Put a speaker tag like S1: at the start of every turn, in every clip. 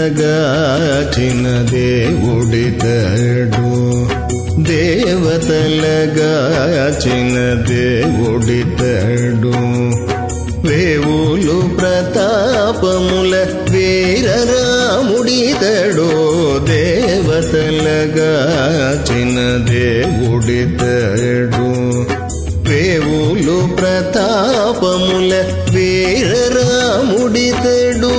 S1: దేవతలగాచిన దేవుడితడు దేవతలగాచిన దేవుడితడు వేవులు ప్రతాపముల వీరరాముడితడు దేవతలగాచిన దేవుడితడు వేవులు ప్రతాపముల వీరరాముడితడు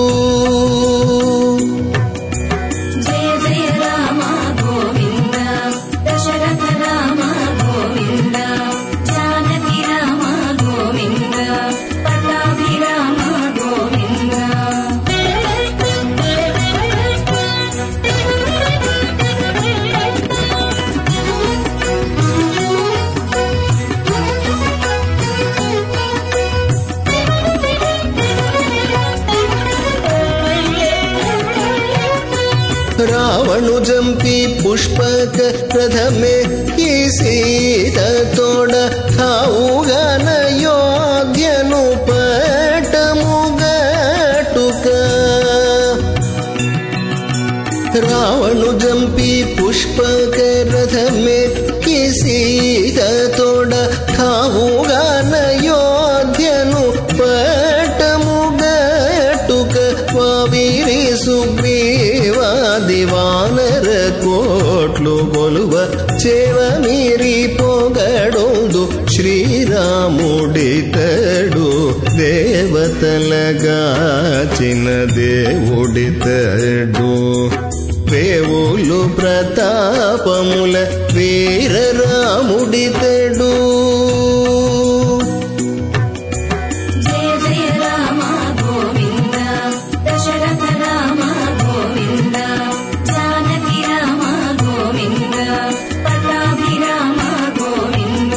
S2: జయ జయ రామ గోవింద దశరథ రామ గోవింద జానకి రామ గోవింద పట్టాభి రామ గోవింద
S1: రావణు జంపి పుష్పక రథమే ఈ సీత తోడ తావుగాన యోగ్యను పటముగటుక రావణు జంపి పుష్పక రథమే ఈ సీత తోడ తావుగాన యోధ్యను పటముగటుక వావిరి సుగ్రీవాది వానర కోట్లు కొలువ చేవ మీరి పొగడోదు శ్రీరాముడితడు దేవతలగాచిన దేవుడితడు వేవులు ప్రతాపముల వీరరాముడితడు
S2: జయ జయ రామ గోవింద దశరథ రామ గోవింద జానకి రామ గోవింద పట్టాభి రామ గోవింద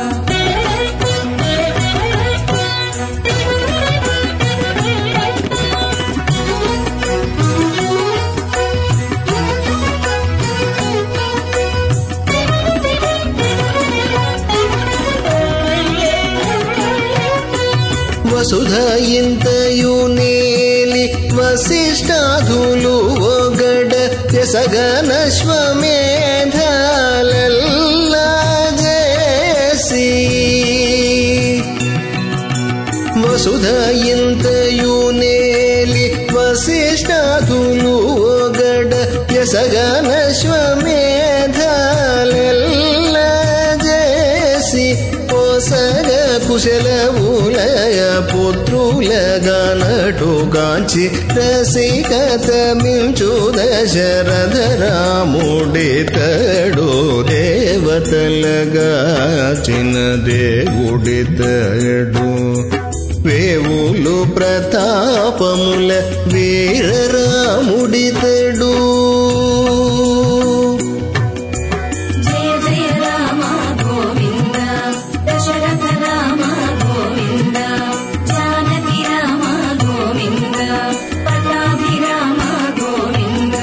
S1: వసుధ ఇంతయు నేలి వశిష్టాధులు ఒగడ యసగనశ్వమేధాలల్లా చేసి వసుధ ఇంతయు నేలి వశిష్టాధులు ఒగడ యసగనశ్వమేధాలల్లా చేసి పోసగ కుశలవులయ పుత్రులగనటు కాంచి రసికత మించు దశరథ రాముడితడు దేవతలగాచిన దేవుడితడు వేవులు ప్రతాపముల వీరరాముడితడు
S2: జయ జయ రామ గోవింద దశరథ రామ గోవింద జానకి రామ గోవింద పట్టాభి రామ గోవింద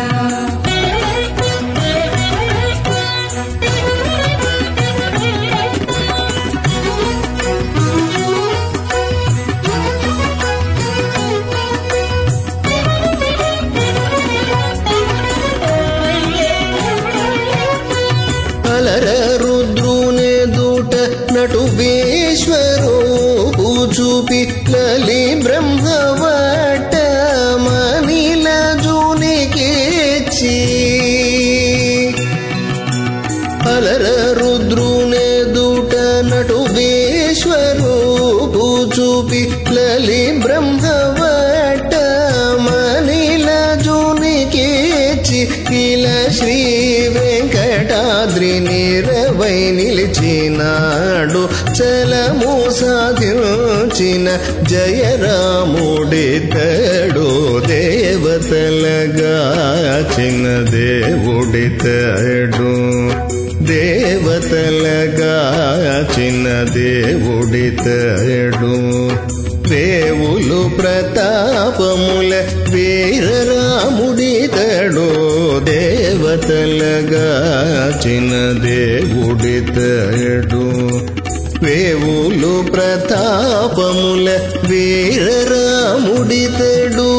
S1: అలర రుద్రునే దూట నటు ఈశ్వరు చూపి లలి బ్రహ్మవట మనిల జూనికిచ్చి అలర రుద్రునే దూట నటు ఈశ్వరు చూపి లలి బ్రహ్మవట మనిల జూనికిచ్చి ఇలా శ్రీ వెంకటాద్రి నీరవై నిలిచినాడు చలము సాధించిన జయరాముడితడు దేవతలగాచిన దేవుడితడు దేవతలగాచిన దేవుడితడు వేవులు ప్రతాపముల వీరరాముడితడు దేవతలగాచిన దేవుడితడు వేవులు ప్రతాపముల వీరరాముడితడు